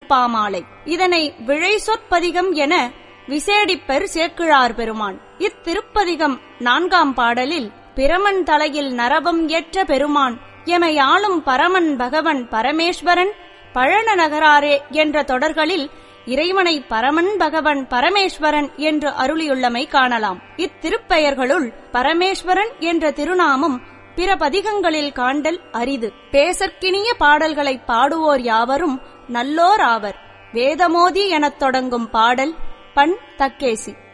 திருப்பாமாலை இதனை விழை சொற்பதிகம் என விசேடிப்பர் சேக்கிழார் பெருமான் இத்திருப்பதிகம் நான்காம் பாடலில் பிரமன் தலையில் நரபம் ஏற்ற பெருமான் எமை ஆளும் பரமன் பகவன் பரமேஸ்வரன் பழன நகராரே என்ற தொடர்களில் இறைவனை பரமன் பகவன் பரமேஸ்வரன் என்று அருளியுள்ளமை காணலாம் இத்திருப்பெயர்களுள் பரமேஸ்வரன் என்ற திருநாமம் பிற பதிகங்களில் காண்டல் அரிது பேசற்கினிய பாடல்களை பாடுவோர் யாவரும் நல்லோர் ஆவர் வேதமோதி எனத் தொடங்கும் பாடல் பண் தக்கேசி